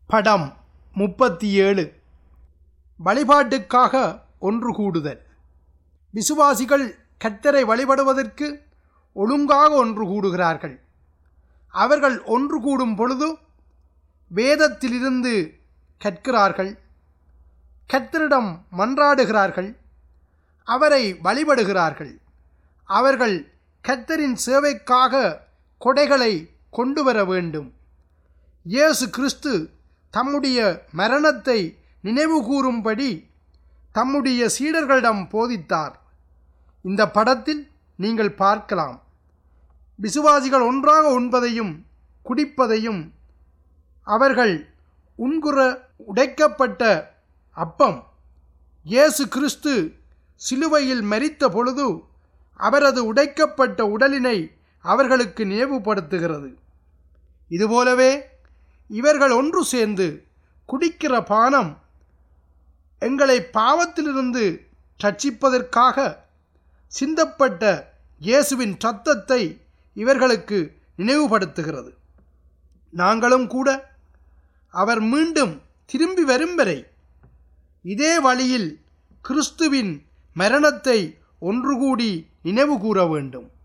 படம் முப்பத்தி ஏழு வழிபாட்டுக்காக ஒன்று கூடுதல் விசுவாசிகள் கர்த்தரை வழிபடுவதற்கு ஒழுங்காக ஒன்று கூடுகிறார்கள் அவர்கள் ஒன்று கூடும் பொழுது வேதத்திலிருந்து கற்கிறார்கள் கர்த்தரிடம் மன்றாடுகிறார்கள் அவரை வழிபடுகிறார்கள் அவர்கள் கர்த்தரின் சேவைக்காக கொடைகளை கொண்டு வர வேண்டும் இயேசு கிறிஸ்து தம்முடைய மரணத்தை நினைவுகூரும்படி தம்முடைய சீடர்களிடம் போதித்தார் இந்த படத்தில் நீங்கள் பார்க்கலாம் விசுவாசிகள் ஒன்றாக உண்பதையும் குடிப்பதையும் அவர்கள் உண்குற உடைக்கப்பட்ட அப்பம் இயேசு கிறிஸ்து சிலுவையில் மரித்த பொழுது அவரது உடைக்கப்பட்ட உடலினை அவர்களுக்கு நினைவுபடுத்துகிறது இதுபோலவே இவர்கள் ஒன்று சேர்ந்து குடிக்கிற பானம் எங்களை பாவத்திலிருந்து ரட்சிப்பதற்காக சிந்தப்பட்ட இயேசுவின் இரத்தத்தை இவர்களுக்கு நினைவுபடுத்துகிறது நாங்களும் கூட அவர் மீண்டும் திரும்பி வரும் வரை இதே வழியில் கிறிஸ்துவின் மரணத்தை ஒன்று கூடி நினைவு கூற வேண்டும்